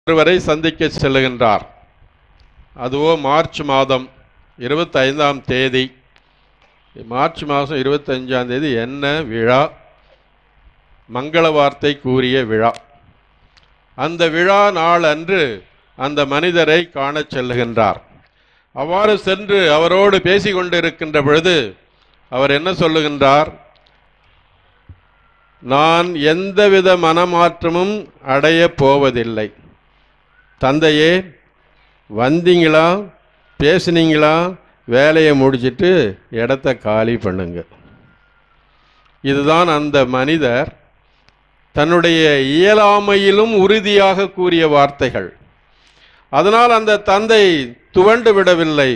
ஒருவரை சந்திக்க செல்லுகின்றார் அதுவோ மார்ச் மாதம் இருபத்தைந்தாம் தேதி மார்ச் மாதம் இருபத்தஞ்சாம் தேதி என்ன விழா மங்கள வார்த்தை கூறிய விழா அந்த விழா நாள் அன்று அந்த மனிதரை காணச் செல்லுகின்றார் அவ்வாறு சென்று அவரோடு பேசிக் கொண்டிருக்கின்ற பொழுது அவர் என்ன சொல்லுகின்றார் நான் எந்தவித மனமாற்றமும் அடையப் போவதில்லை தந்தையே வந்தீங்களா பேசுனீங்களா வேலையை முடிச்சிட்டு இடத்த காலி பண்ணுங்க இதுதான் அந்த மனிதர் தன்னுடைய இயலாமையிலும் உறுதியாக கூறிய வார்த்தைகள் அதனால் அந்த தந்தை துவண்டு விடவில்லை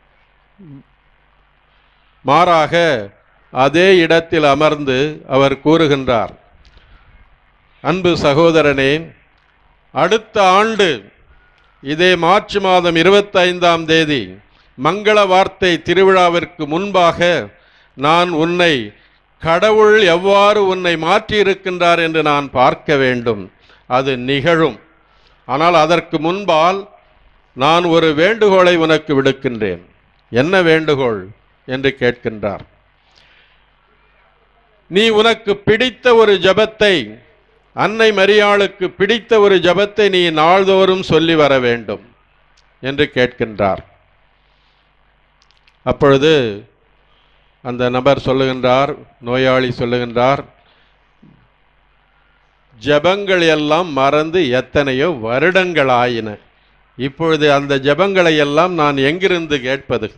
மாறாக அதே இடத்தில் அமர்ந்து அவர் கூறுகின்றார் அன்பு சகோதரனே அடுத்த ஆண்டு இதே மார்ச் மாதம் இருபத்தைந்தாம் தேதி மங்கள வார்த்தை திருவிழாவிற்கு முன்பாக நான் உன்னை கடவுள் எவ்வாறு உன்னை மாற்றியிருக்கின்றார் என்று நான் பார்க்க வேண்டும் அது நிகழும் ஆனால் அதற்கு முன்பால் நான் ஒரு வேண்டுகோளை உனக்கு விடுக்கின்றேன் என்ன வேண்டுகோள் என்று கேட்கின்றார் நீ உனக்கு பிடித்த ஒரு ஜபத்தை அன்னை மரியாளுக்கு பிடித்த ஒரு ஜபத்தை நீ நாள்தோறும் சொல்லி வர வேண்டும் என்று கேட்கின்றார் அப்பொழுது அந்த நபர் சொல்லுகின்றார் நோயாளி சொல்லுகின்றார் ஜபங்கள் எல்லாம் மறந்து எத்தனையோ வருடங்கள் ஆயின இப்பொழுது அந்த ஜபங்களை எல்லாம் நான் எங்கிருந்து கேட்பது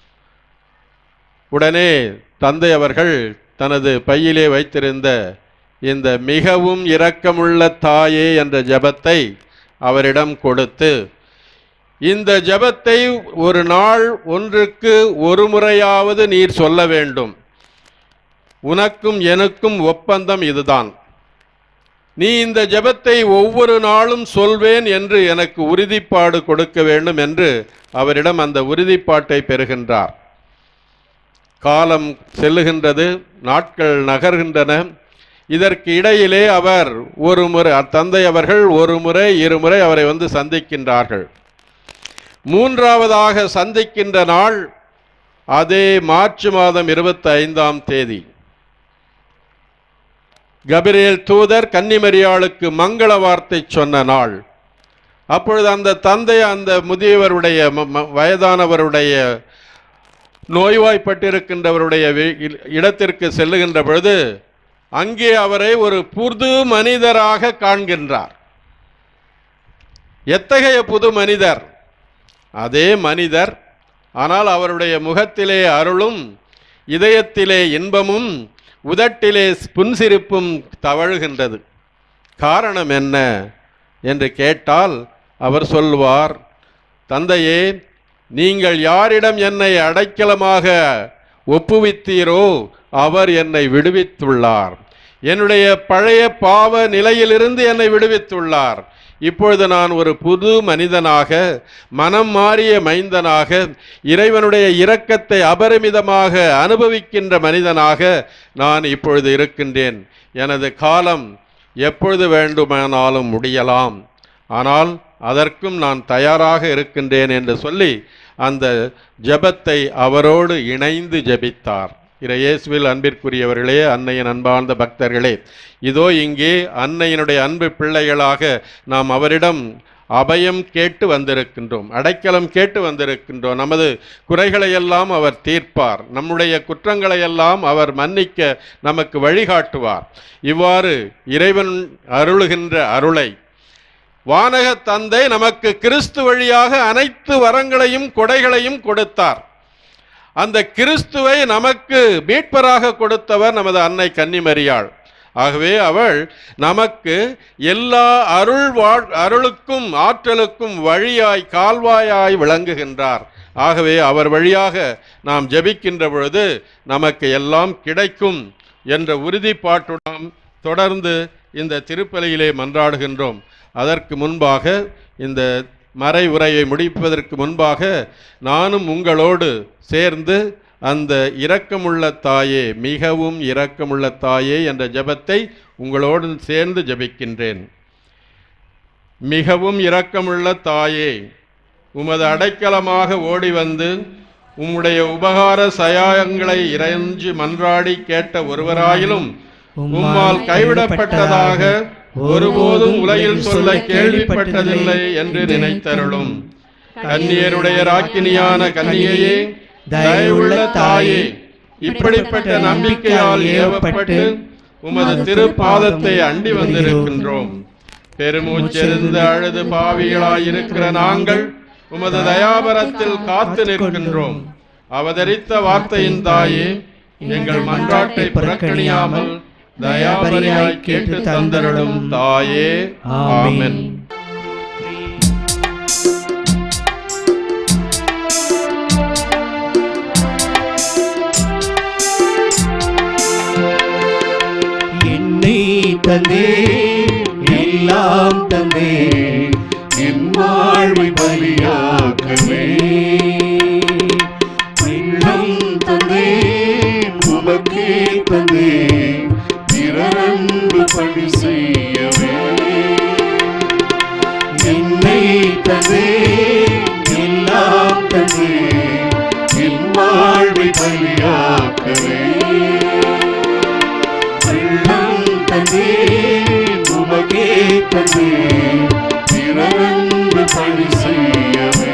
உடனே தந்தை அவர்கள் தனது பையிலே வைத்திருந்த இந்த மிகவும் இரக்கமுள்ள தாயே என்ற ஜபத்தை அவரிடம் கொடுத்து இந்த ஜபத்தை ஒரு நாள் ஒன்றுக்கு ஒரு முறையாவது நீர் சொல்ல வேண்டும் உனக்கும் எனக்கும் ஒப்பந்தம் இதுதான் நீ இந்த ஜெபத்தை ஒவ்வொரு நாளும் சொல்வேன் என்று எனக்கு உறுதிப்பாடு கொடுக்க வேண்டும் என்று அவரிடம் அந்த உறுதிப்பாட்டை பெறுகின்றார் காலம் செல்லுகின்றது நாட்கள் நகர்கின்றன இதற்கு இடையிலே அவர் ஒரு முறை தந்தை அவர்கள் ஒரு முறை இருமுறை அவரை வந்து சந்திக்கின்றார்கள் மூன்றாவதாக சந்திக்கின்ற நாள் அதே மார்ச் மாதம் இருபத்தி ஐந்தாம் தேதி கபிரியேல் தூதர் கன்னிமரியாளுக்கு மங்கள வார்த்தை சொன்ன நாள் அப்பொழுது அந்த தந்தை அந்த முதியவருடைய ம- ம- வயதானவருடைய நோய்வாய்ப்பட்டிருக்கின்றவருடைய வி- இ- இடத்திற்கு செல்லுகின்ற பொழுது அங்கே அவரை ஒரு புது மனிதராக காண்கின்றார் எத்தகைய புது மனிதர் அதே மனிதர் ஆனால் அவருடைய முகத்திலே அருளும் இதயத்திலே இன்பமும் உதட்டிலே புன்சிரிப்பும் தவழுகின்றது காரணம் என்ன என்று கேட்டால் அவர் சொல்வார் தந்தையே நீங்கள் யாரிடம் என்னை அடைக்கலமாக ஒப்புவித்தீரோ அவர் என்னை விடுவித்துள்ளார் என்னுடைய பழைய பாவ நிலையிலிருந்து என்னை விடுவித்துள்ளார் இப்பொழுது நான் ஒரு புது மனிதனாக மனம் மாறிய மைந்தனாக இறைவனுடைய இரக்கத்தை அபரிமிதமாக அனுபவிக்கின்ற மனிதனாக நான் இப்பொழுது இருக்கின்றேன் எனது காலம் எப்பொழுது வேண்டுமானாலும் முடியலாம் ஆனால் அதற்கும் நான் தயாராக இருக்கின்றேன் என்று சொல்லி அந்த ஜெபத்தை அவரோடு இணைந்து ஜெபித்தார் இறையேசுவில் அன்பிற்குரியவர்களே அன்னையின் அன்பார்ந்த பக்தர்களே இதோ இங்கே அன்னையினுடைய அன்பு பிள்ளைகளாக நாம் அவரிடம் அபயம் கேட்டு வந்திருக்கின்றோம் அடைக்கலம் கேட்டு வந்திருக்கின்றோம் நமது குறைகளையெல்லாம் அவர் தீர்ப்பார் நம்முடைய குற்றங்களையெல்லாம் அவர் மன்னிக்க நமக்கு வழிகாட்டுவார் இவ்வாறு இறைவன் அருளுகின்ற அருளை வானக தந்தை நமக்கு கிறிஸ்து வழியாக அனைத்து வரங்களையும் கொடைகளையும் கொடுத்தார் அந்த கிறிஸ்துவை நமக்கு மீட்பராக கொடுத்தவர் நமது அன்னை கன்னிமரியாள் ஆகவே அவள் நமக்கு எல்லா அருள் வாழ் அருளுக்கும் ஆற்றலுக்கும் வழியாய் கால்வாயாய் விளங்குகின்றார் ஆகவே அவர் வழியாக நாம் ஜெபிக்கின்ற பொழுது நமக்கு எல்லாம் கிடைக்கும் என்ற உறுதிப்பாட்டுடன் தொடர்ந்து இந்த திருப்பலியிலே மன்றாடுகின்றோம் அதற்கு முன்பாக இந்த மறை உரையை முடிப்பதற்கு முன்பாக நானும் உங்களோடு சேர்ந்து அந்த இரக்கமுள்ள தாயே மிகவும் இரக்கமுள்ள தாயே என்ற ஜெபத்தை உங்களோடு சேர்ந்து ஜெபிக்கின்றேன் மிகவும் இரக்கமுள்ள தாயே உமது அடைக்கலமாக ஓடி வந்து உம்முடைய உபகார சயாயங்களை இறைஞ்சு மன்றாடி கேட்ட ஒருவராயிலும் உம்மால் கைவிடப்பட்டதாக ஒருபோதும் உலகில் சொல்ல கேள்விப்பட்டதில்லை என்று நினைத்தருளும் கன்னியருடைய ராக்கினியான கன்னியையே தயவுள்ள தாயே இப்படிப்பட்ட நம்பிக்கையால் ஏவப்பட்டு உமது திருப்பாதத்தை அண்டி வந்திருக்கின்றோம் பெருமூச்செறிந்து அழுது பாவிகளாயிருக்கிற நாங்கள் உமது தயாபரத்தில் காத்து நிற்கின்றோம் அவதரித்த வார்த்தையின் தாயே எங்கள் மன்றாட்டை புறக்கணியாமல் தயாபரியாய் கேட்டு தந்தருளும் தாயே ஆமென் என்னை தந்தே எல்லாம் தந்தே என் வாழ்வை பலியாக்கவே வெள்ளம் தந்தே உமக்கே தந்தே பிறரன்பு பணி செய்யவே என்னை தந்தே எல்லாம் தந்தே என் வாழ்வை பலியாக்கவே வெள்ளம் தந்தே உமக்கே தந்தே பிறரன்பு பணி செய்யவே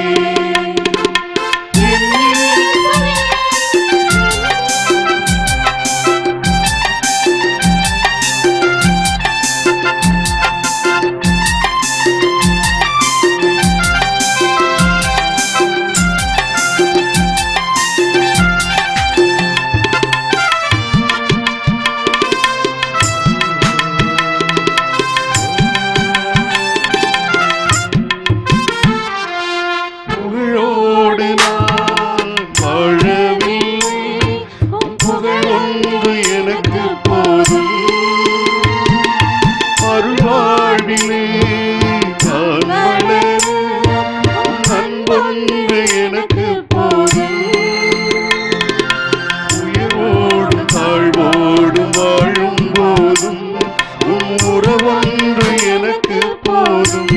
புகழோடு நான் வாழவில்லை உம் புகழ் ஒன்று எனக்கு போதும் அருள்வாழ்விலே நான் வளர உம் அன்பொன்று எனக்கு போதும் உயர்வோடும் தாழ்வோடும் வாழும் போதும் உம் உறவொன்று எனக்கு போதும்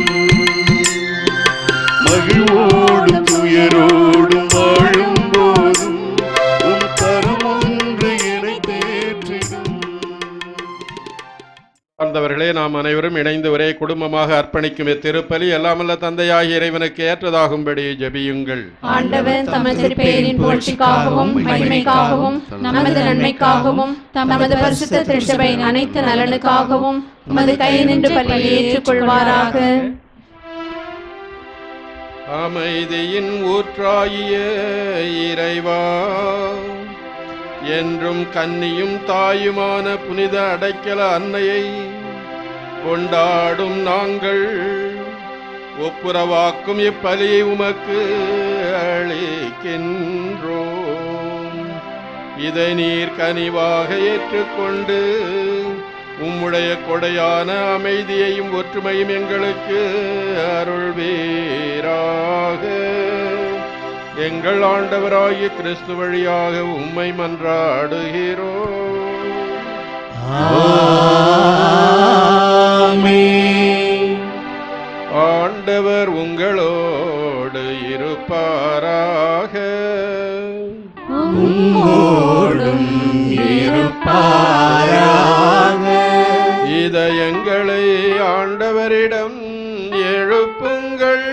மகிழ்வோடும் துயரோடும் வாழும் போதும் உன் கரம் ஒன்று என்னை தேற்றிடும் சார்ந்தவர்களே நாம் அனைவரும் இணைந்து ஒரே குடும்பமாக அர்ப்பணிக்கும் இத்திருப்பலி எல்லாமல்ல தந்தையாகிய இறைவனுக்கு ஏற்றதாகும்படி ஜெபியுங்கள் ஆண்டவர் தமது திருப்பெயரின் புகழ்ச்சிக்காகவும் மகிமைக்காகவும் நமது நன்மைக்காகவும் தமது பரிசுத்த திருச்சபையின் அனைத்து நலனுக்காகவும் உமது கை நின்று பலியை ஏற்றுக்கொள்வாராக அமைதியின் ஊற்றாகிய இறைவா என்றும் கன்னியும் தாயுமான புனித அடைக்கல அன்னையை கொண்டாடும் நாங்கள் ஒப்புரவாக்கும் இப்பலியை உமக்கு அளிக்கின்றோம் இதை நீர் கனிவாக ஏற்றுக்கொண்டு உம்முடைய கொடையான அமைதியையும் ஒற்றுமையும் எங்களுக்கு அருள்வீராக எங்கள் ஆண்டவராகிய கிறிஸ்து வழியாக உம்மை மன்றாடுகிறோம் ஆமென். ஆண்டவர் உங்களோடு இருப்பாராக உம்மோடும் இருப்பாராக இதயங்களை ஆண்டவரிடம் எழுப்புங்கள்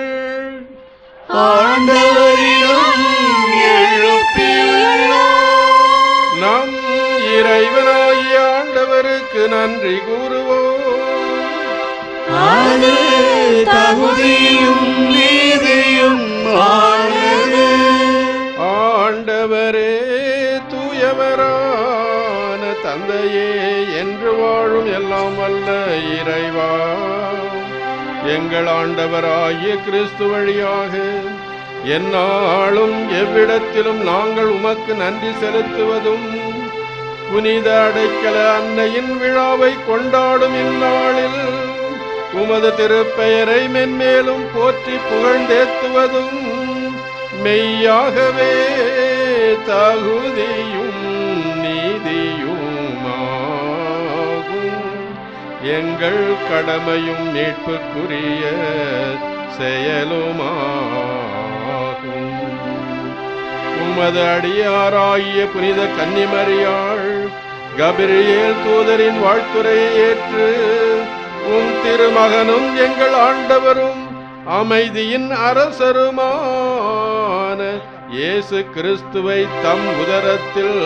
ஆண்டவரிடம் எழுப்பியுள்ளோம். நம் இறைவனாகிய ஆண்டவருக்கு நன்றி கூறுவோம் அது தகுதியும் நீதியும் ஆனது ஆண்டவரே தூயவரான தந்தையே என்று வாழும் எல்லாம் வல்ல இறைவா எங்கள் ஆண்டவராகிய கிறிஸ்து வழியாக எந்நாளும் எவ்விடத்திலும் நாங்கள் உமக்கு நன்றி செலுத்துவதும் புனித அடைக்கல அன்னையின் விழாவை கொண்டாடும் இந்நாளில் உமது திருப்பெயரை மென்மேலும் போற்றி புகழ்ந்தேத்துவதும் மெய்யாகவே தகுதியும் நீதியுமாகும் எங்கள் கடமையும் மீட்புக்குரிய செயலுமாகும் உமது அடியாராகிய புனித கன்னிமரியாள் கபிரியேல் தூதரின் வாழ்த்துரையை ஏற்று உம் திருமகனும் எங்கள் ஆண்டவரும் அமைதியின் அரசருமான இயேசு கிறிஸ்துவை தம் உதரத்தில்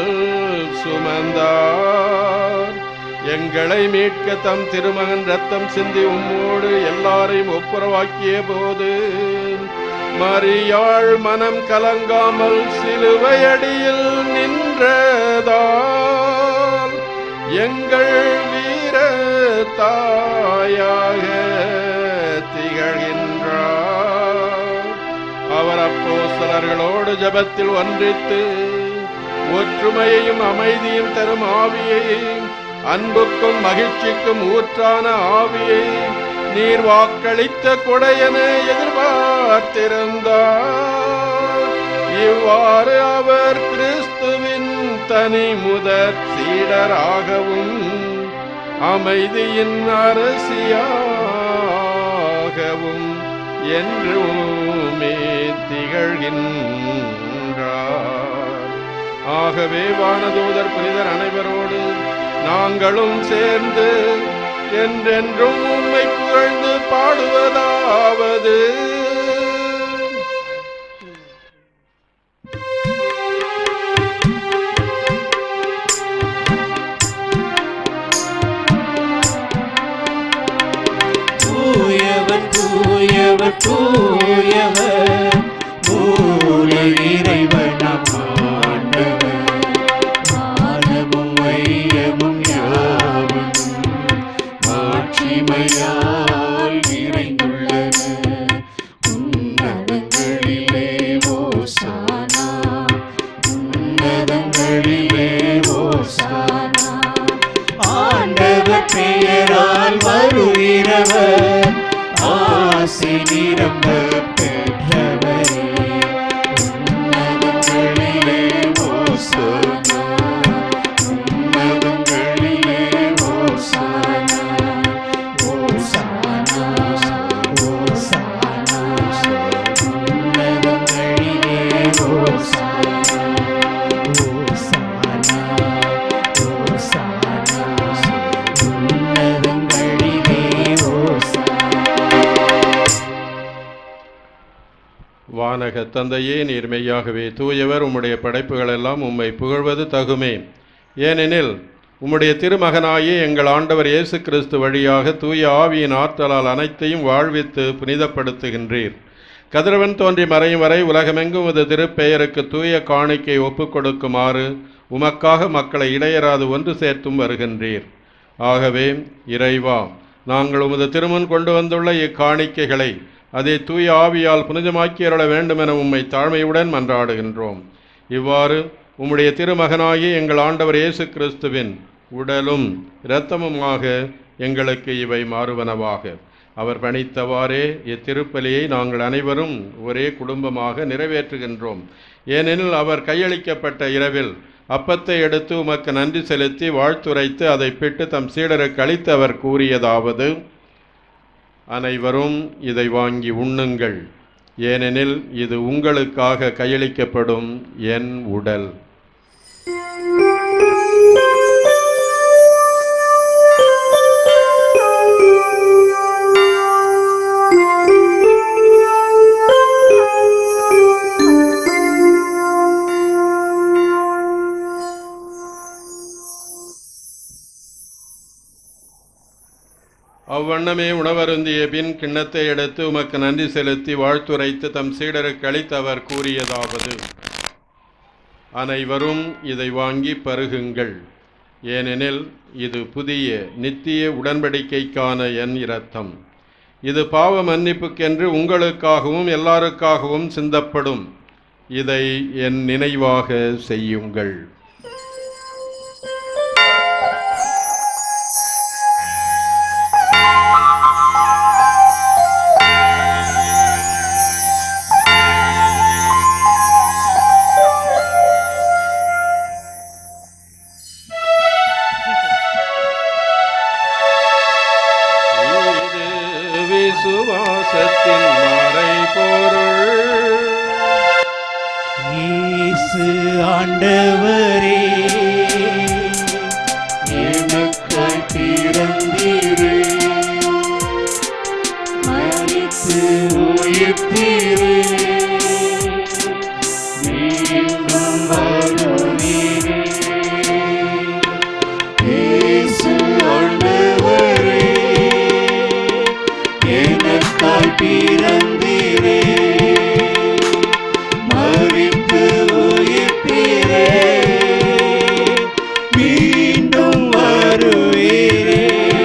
சுமந்தார் எங்களை மீட்க தம் திருமகன் ரத்தம் சிந்தி உம்மோடு எல்லாரையும் ஒப்புரவாக்கிய போது மரியாள் மனம் கலங்காமல் சிலுவையடியில் நின்றதால் எங்கள் வீர தாயாக திகழ்கின்றார் அவர் அப்போஸ்தலர்களோடு ஜெபத்தில் ஒன்றித்து ஒற்றுமையையும் அமைதியும் தரும் ஆவியை அன்புக்கும் மகிழ்ச்சிக்கும் ஊற்றான ஆவியை நீர் வாக்களித்த கொடையென எதிர்பார்த்திருந்தார் இவ்வாறு அவர் கிறிஸ்துவின் தனி முதற் சீடராகவும் அமைதியின் அரசியாகவும் என்றுமே திகழ்கின்றார் ஆகவே வானதூதர் புனிதர் அனைவரோடு நாங்களும் சேர்ந்து என்றென்றும் உம்மை புகழ்ந்து பாடுவதாவது தூயவர் தூயவர் தூயவர் மூல இறைவன் நம் ஆண்டவர் மானமும் வையமும் யாவும் மாட்சிமையால் நிறைந்துள்ளன உன்னதங்களிலே ஓசானா உன்னதங்களிலே ஓசானா ஆண்டவர் பெயரால் வருகிறவர் ஆசி நிரம்ப பெற்றவரே உன்னதங்களிலே ஓசானா உன்னதங்களிலே ஓசானா ஓசானா ஓசானா உன்னதங்களிலே ஓசானா ஓசானா ஓசானா உன்னதங்களிலே ஓசானா வானக தந்தையே நீர் மெய்யாகவே தூயவர் உம்முடைய படைப்புகள் எல்லாம் உம்மை புகழ்வது தகுமே ஏனெனில் உம்முடைய திருமகனாகிய எங்கள் ஆண்டவர் இயேசு கிறிஸ்து வழியாக தூய ஆவியின் ஆற்றலால் அனைத்தையும் வாழ்வித்து புனிதப்படுத்துகின்றீர் கதிரவன் தோன்றி மறையும் வரை உலகமெங்கும் உமது திருப்பெயருக்கு தூய காணிக்கை ஒப்புக் கொடுக்குமாறு உமக்காக மக்களை இடையராது ஒன்று சேர்த்தும் வருகின்றீர் ஆகவே இறைவா நாங்கள் உமது திருமுன் கொண்டு வந்துள்ள இக்காணிக்கைகளை அதை தூய ஆவியால் புனிதமாக்கி அருள வேண்டுமென உம்மை தாழ்மையுடன் மன்றாடுகின்றோம் இவ்வாறு உம்முடைய திருமகனாகி எங்கள் ஆண்டவர் இயேசு கிறிஸ்துவின் உடலும் இரத்தமுமாக எங்களுக்கு இவை மாறுவனவாக அவர் பணித்தவாறே இத்திருப்பலியை நாங்கள் அனைவரும் ஒரே குடும்பமாக நிறைவேற்றுகின்றோம் ஏனெனில் அவர் கையளிக்கப்பட்ட இரவில் அப்பத்தை எடுத்து உமக்கு நன்றி செலுத்தி வாழ்த்துரைத்து அதை பிட்டு தம் சீடருக்கு அளித்து அவர் கூறியதாவது அனைவரும் இதை வாங்கி உண்ணுங்கள் ஏனெனில் இது உங்களுக்காக கையளிக்கப்படும் என் உடல் அவ்வண்ணமே உணவருந்திய பின் கிண்ணத்தை எடுத்து உமக்கு நன்றி செலுத்தி வாழ்த்துரைத்து தம் சீடருக்கு அளித்து அவர் கூறியதாவது அனைவரும் இதை வாங்கி பருகுங்கள் ஏனெனில் இது புதிய நித்திய உடன்படிக்கைக்கான என் இரத்தம் இது பாவ மன்னிப்புக்கென்று உங்களுக்காகவும் எல்லாருக்காகவும் சிந்தப்படும் இதை என் நினைவாக செய்யுங்கள் விசுவாசத்தின் மறைபொருள் இயேசு ஆண்டவரே எனக்காய் பிறந்தீரே மரித்து உயிர்த்தீரே மீண்டும் வருவீரே இயேசு ஆண்டவரே எனக்காய் பிறந்தீரே மறித்து உயிர்த்தீரே மீண்டும் வருவீரே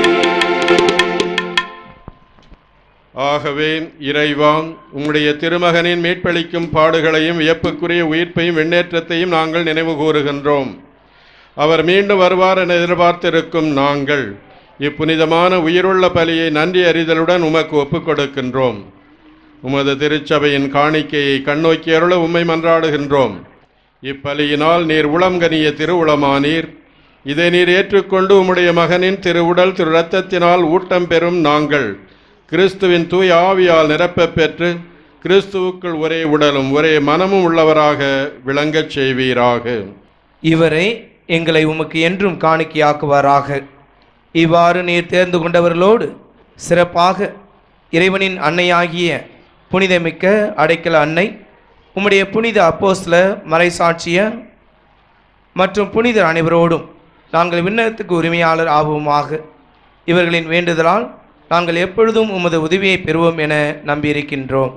ஆகவே இறைவா உம்முடைய திருமகனின் மீட்பளிக்கும் பாடுகளையும் வியப்புக்குரிய உயிர்ப்பையும் விண்ணேற்றத்தையும் நாங்கள் நினைவு கூறுகின்றோம் அவர் மீண்டும் வருவார் என எதிர்பார்த்திருக்கும் நாங்கள் இப்புனிதமான உயிருள்ள பலியை நன்றி அறிதலுடன் உமக்கு ஒப்புக் கொடுக்கின்றோம் உமது திருச்சபையின் காணிக்கையை கண்ணோக்கி அருள உம்மை மன்றாடுகின்றோம் இப்பலியினால் நீர் உளம்கனிய திருவுளமானீர் இதை நீர் ஏற்றுக்கொண்டு உம்முடைய மகனின் திருவுடல் திரு இரத்தத்தினால் ஊட்டம் பெறும் நாங்கள் கிறிஸ்துவின் தூய ஆவியால் நிரப்பப் பெற்று கிறிஸ்துவுக்குள் ஒரே உடலும் ஒரே மனமும் உள்ளவராக விளங்கச் செய்வீராக இவரை எங்களை உமக்கு என்றும் காணிக்கையாக்குவாராக இவ்வாறு நீர் தேர்ந்து கொண்டவர்களோடு சிறப்பாக இறைவனின் அன்னையாகிய புனிதமிக்க அடைக்கல அன்னை உம்முடைய புனித அப்போஸ்ல மறைசாட்சியர் மற்றும் புனிதர் அனைவரோடும் நாங்கள் விண்ணகத்துக்கு உரிமையாளர் ஆவோமாக இவர்களின் வேண்டுதலால் நாங்கள் எப்பொழுதும் உமது உதவியை பெறுவோம் என நம்பியிருக்கின்றோம்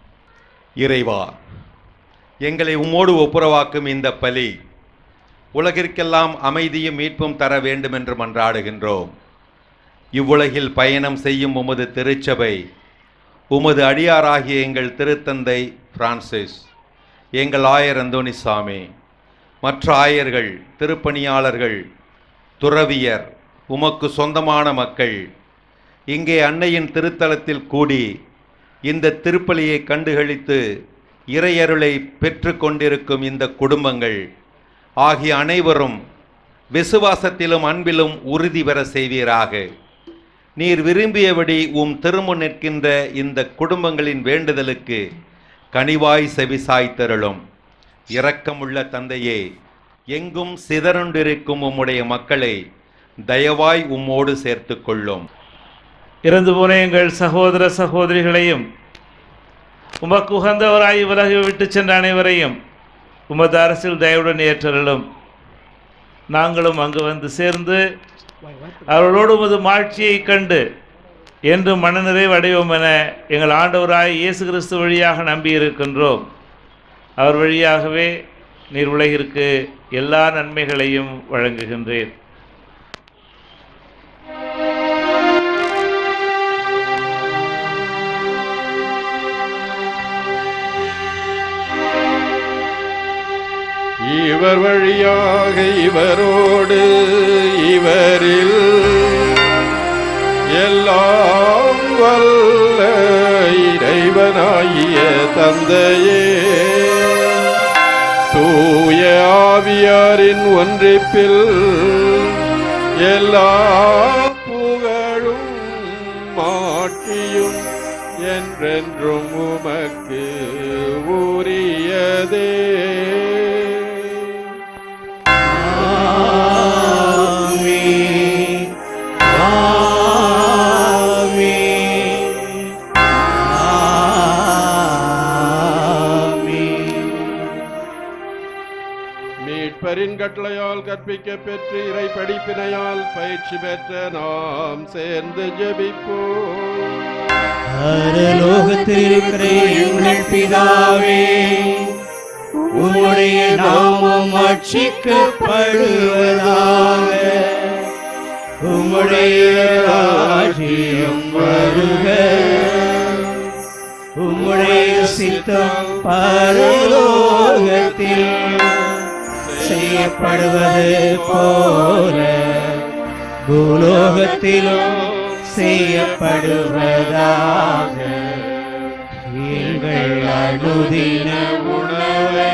இறைவா எங்களை உம்மோடு ஒப்புரவாக்கும் இந்த பலி உலகிற்கெல்லாம் அமைதியும் மீட்பும் தர வேண்டும் என்று மன்றாடுகின்றோம் இவ்வுலகில் பயணம் செய்யும் உமது திருச்சபை உமது அடியாராகிய எங்கள் திருத்தந்தை பிரான்சிஸ் எங்கள் ஆயர் அந்தோணிசாமி மற்ற ஆயர்கள் திருப்பணியாளர்கள் துறவியர் உமக்கு சொந்தமான மக்கள் இங்கே அன்னையின் திருத்தலத்தில் கூடி இந்த திருப்பலியை கண்டுகளித்து இறையருளை பெற்று கொண்டிருக்கும் இந்த குடும்பங்கள் ஆகிய அனைவரும் விசுவாசத்திலும் அன்பிலும் உறுதி பெற செய்வீராக நீர் விரும்பியபடி உம் திருமுன் நிற்கின்ற இந்த குடும்பங்களின் வேண்டுதலுக்கு கனிவாய் செவிசாய்த்தருளும் இரக்கமுள்ள தந்தையே எங்கும் சிதறுண்டிருக்கும் உம்முடைய மக்களை தயவாய் உம்மோடு சேர்த்துக் கொள்ளும் இறந்து போன எங்கள் சகோதர சகோதரிகளையும் உமக்கு உகந்தவராய் உலகை விட்டு சென்ற அனைவரையும் உமது அரசில் தயவுடன் ஏற்றருளும் நாங்களும் அங்கு வந்து சேர்ந்து அவர்களோடு உமது மாட்சியை கண்டு என்று மனநிறைவு அடைவோம் என எங்கள் ஆண்டவராய் இயேசு கிறிஸ்து வழியாக நம்பியிருக்கின்றோம் அவர் வழியாகவே நீர் உலகிற்கு எல்லா நன்மைகளையும் வழங்குகின்றேன் இவர் வழியாக இவரோடு இவரில் எல்லாம் வல்ல இறைவனாகிய தந்தையே தூய ஆவியாரின் ஒன்றிப்பில் எல்லா புகழும் மாட்டியும் என்றென்றும் உமக்கு உரியதே ஆமென். ஆமென். ஆமென். மீட்பரின் கட்டளையால் கற்பிக்க பெற்று இறை படிப்பினையால் பயிற்சி பெற்ற நாம் சேர்ந்து ஜெபிப்போம் பரலோகத்தில் இருக்கிற எங்கள் பிதாவே உம்முடைய நாமம் அர்ச்சிக்கப்படுவதாக உம்முடைய ராஜ்யம் வருக உம்முடைய சித்தம் பரலோகத்தில் செய்யப்படுவது போல பூலோகத்திலும் செய்யப்படுவதாக எங்கள் அனுதின உணவை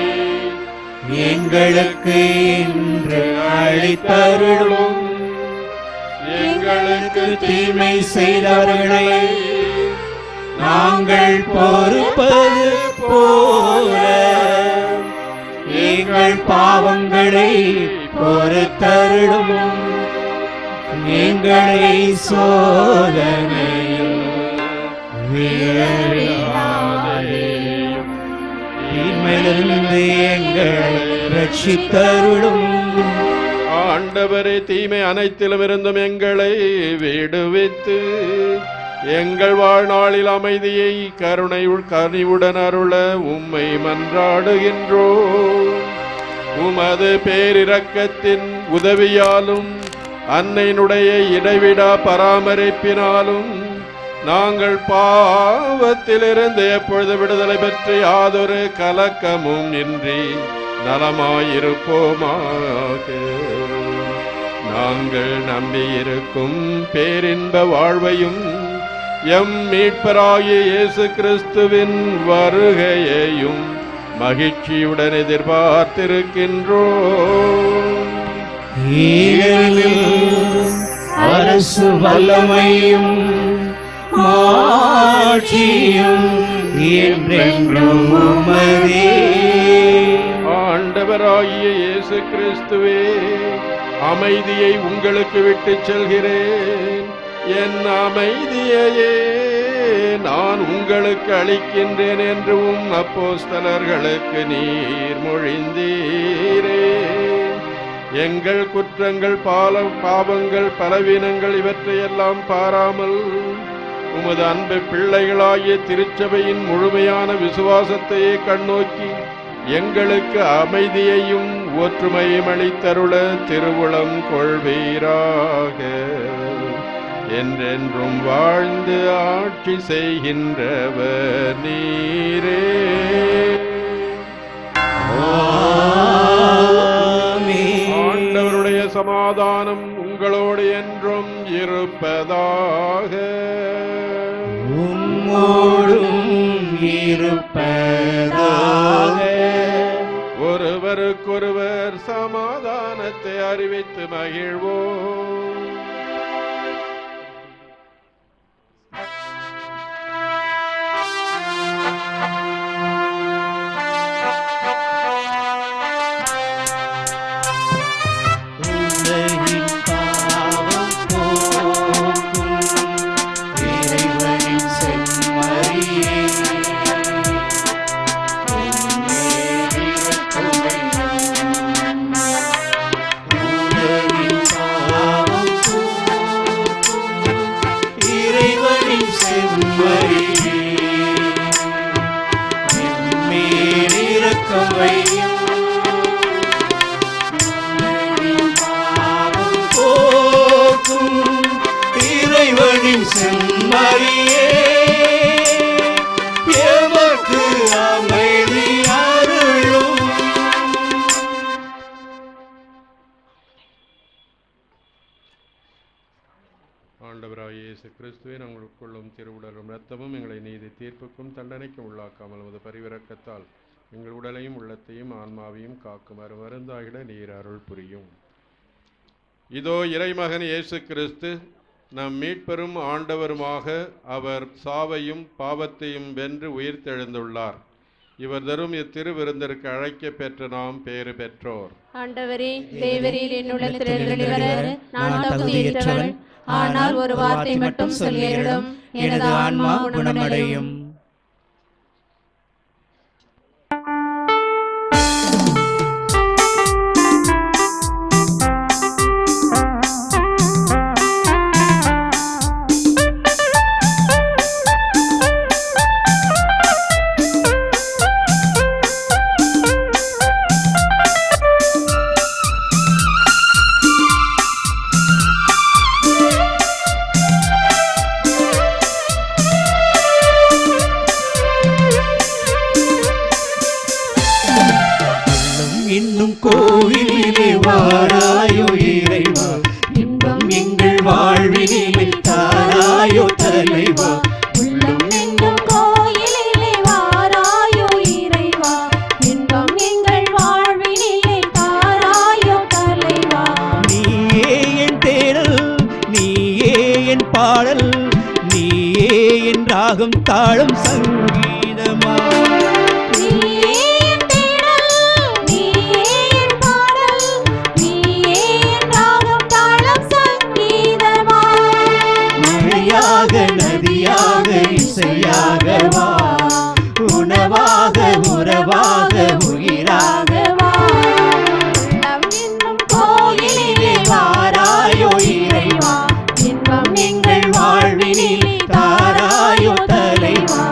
எங்களுக்கு இன்று அளித்தருளும் எங்களுக்கு தீமை செய்தவர்களை நாங்கள் பொறுப்பது போல எங்கள் பாவங்களை பொறுத்தருளும் எங்களை சோதனையில் விழவிடாதேயும். தீமையிலிருந்து எங்களை ரட்சித்தருளும் ஆண்டவரே தீமை அனைத்திலும் இருந்தும் எங்களை விடுவித்து எங்கள் வாழ்நாளில் அமைதியை கருணை கனிவுடன் அருள உம்மை மன்றாடுகின்றோ உமது பேரிரக்கத்தின் உதவியாலும் அன்னையினுடைய இடைவிடா பராமரிப்பினாலும் நாங்கள் பாவத்திலிருந்து எப்பொழுது விடுதலை பெற்று யாதொரு கலக்கமும் இன்றி நலமாயிருப்போமாக நாங்கள் நம்பியிருக்கும் பேரின்ப வாழ்வையும் எம் மீட்பராகிய இயேசு கிறிஸ்துவின் வருகையையும் மகிழ்ச்சியுடன் எதிர்பார்த்திருக்கின்றோம் ஈரலில் அரசு வல்லமையும் மாட்சியும் என்றென்றும் உமதே ஆண்டவராகிய இயேசு கிறிஸ்துவே அமைதியை உங்களுக்கு விட்டுச் செல்கிறேன் என் அமைதியையே நான் உங்களுக்கு அளிக்கின்றேன் என்று உம் அப்போஸ்தலர்களுக்கு நீர் மொழிந்தீரே எங்கள் குற்றங்கள் பால பாவங்கள் பலவீனங்கள் இவற்றையெல்லாம் பாராமல் உமது அன்பு பிள்ளைகளாகிய திருச்சபையின் முழுமையான விசுவாசத்தையே கண்ணோக்கி எங்களுக்கு அமைதியையும் ஒற்றுமையும் அளித்தருள திருவுளம் கொள்வீராக என்றென்றும் வாழ்ந்து ஆட்சி செய்கின்றவர் நீரே ஆண்டவருடைய சமாதானம் உங்களோடு என்றும் இருப்பதாக உம்மோடும் இருப்பதாக ஒருவருக்கொருவர் சமாதானத்தை அறிவித்து மகிழ்வோம் உலகின் பாவம் போக்கும் இறைவனின் செம்மறியே உலகின் பாவம் போக்கும் இறைவனின் செம்மறியே எம்மேல் இரக்கம் வையும் போக்கும் இறைவனின் செம்மறியே எமக்கு அமைதி அருளும் ஆண்டவராகிய இயேசு கிறிஸ்துவை நாங்கள் உட்கொள்ளும் திருவுடலும் இரத்தமும் எங்களை நீதி தீர்ப்புக்கும் தண்டனைக்கும் உள்ளாக்காமல் உமது பரிவிரக்கத்தால் எங்கள் உடலையும் உள்ளத்தையும் ஆன்மாவையும் காக்குமாறு மருந்தாகிட நீர் அருள் புரியும் இதோ இறைமகன் இயேசு கிறிஸ்து நம் மீட்பெரும் ஆண்டவருமாக அவர் சாவையும் பாவத்தையும் வென்று உயிர்த்தெழுந்துள்ளார் இவர் தரும் இத்திருவிருந்திற்கு அழைக்கப் பெற்ற நாம் பேறு பெற்றோர் ஆண்டவரே தேவரீர் என்னுள்ள திரள்களி வர நான் தகுதியற்றவன் ஆனால் ஒரு வார்த்தை மட்டும் சொல்லியருளும் எனது ஆன்மா குணமடையும் உள்ளம் இன்னும் கோவிலிலே வாராயோ இறைவா இன்பம் எங்கள் வாழ்வினிலே தாராயோ தலைவா உள்ளம் எங்கும் கோயிலிலே வாராயோ இறைவா இன்பம் எங்கள் வாழ்வினிலே தாராயோ தலைவா நீயே என் தேடல் நீயே என் பாடல் நீயே என் ராகம் தாளம் சங்கீதமா நீயே என் தேடல், நீயே என் பாடல், நீயே என் ராகம் தாளம் சங்கீதமா. மழையாக நதியாக இசையாக வா உணவாக உறவாக உயிராக வா. உள்ளம் என்னும் கோயிலிலே வாராயோ இறைவா இன்பம் எங்கள் வாழ்வினிலே தாராயோ தலைவா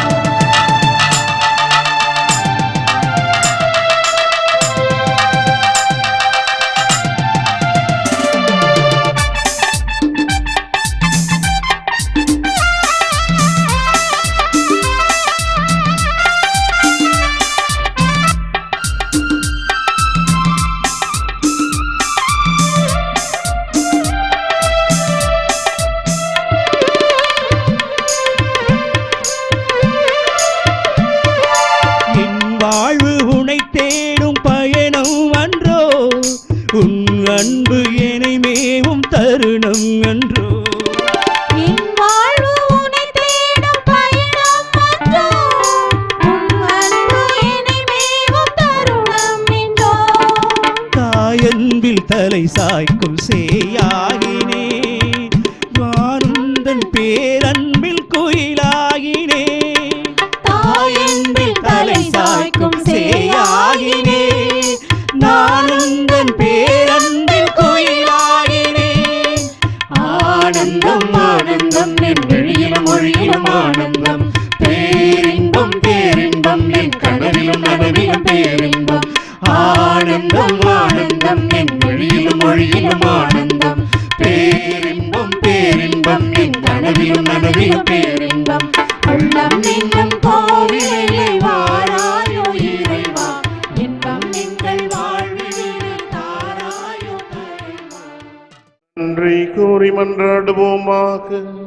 என் வாழ்வு உனை தேடும் பயணம் அன்றோ உன் அன்பு என்னை மேவும் தருணம் அன்றோ என் வாழ்வு உன்னை தேடும் பயணம் அன்றோ உன் அன்பு என்னை மேவும் தருணம் என்றோ தாயன்பில் தலை சாய்க்கும் சேயாகினே வானுந்தன் பேரன்பில் குயிலாகினே தாயன்பில் தலை சாய்க்கும் சேயாகினே நானுந்தன் பேரன்பில் குயிலாகினே ஆனந்தம் ஆனந்தம் என் விழியிலும் மொழியிலும் ஆனந்தம் பேரின்பம் பேரின்பம் என் கனவிலும் நனவிலும் பேரின்பம் ஆனந்தம் ஆனந்தம் என் விழியிலும் மொழியிலும் ஆனந்தம் பேரின்பம் பேரின்பம் என் கனவிலும் நனவிலும் பேரின்பம் உள்ளம் என்னும் கோவிலே வாராயோ இறைவா இன்பம் எங்கள் வாழ்விலே தாராயோ தலைவா நன்றி கூறி மன்றாடுவோமாக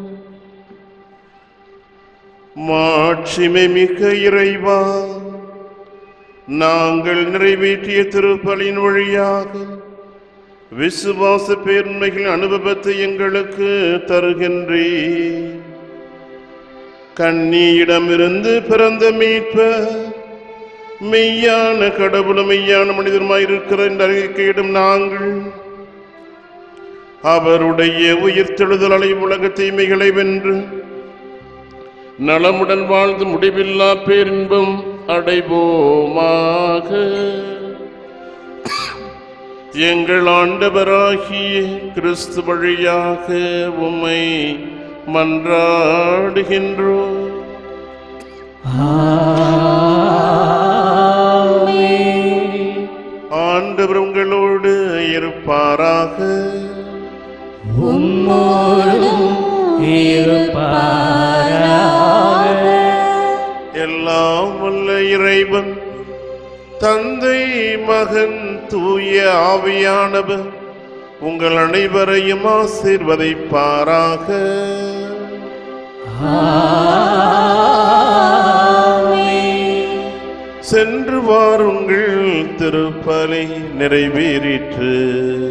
மாட்சிமை மிக்க இறைவா நாங்கள் நிறைவேற்றிய திருப்பலின் வழியாக விசுவாச பேர்மைகள் அனுபவத்தை எங்களுக்கு தருகின்றே கண்ணியிடமிருந்து பிறந்த மீட்பர் மெய்யான கடவுளும் மெய்யான மனிதருமாயிருக்கிற இந்த அறிக்கையிடும் நாங்கள் அவருடைய உயிர்த்தெழுதலை உலக தீமைகளை வென்று நலமுடன் வாழ்ந்து முடிவில்லா பேரின்பம் அடைவோமாக எங்கள் ஆண்டவராகிய கிறிஸ்து வழியாக உம்மை மன்றாடுகின்றோம் ஆண்டவர் உங்களோடு இருப்பாராக எல்லாம் வல்ல இறைவன் தந்தை மகன் தூய ஆவியானவர் உங்கள் அனைவரையும் ஆசீர்வதிப்பாராக சென்று வாருங்கள் திருப்பலை நிறைவேறிற்று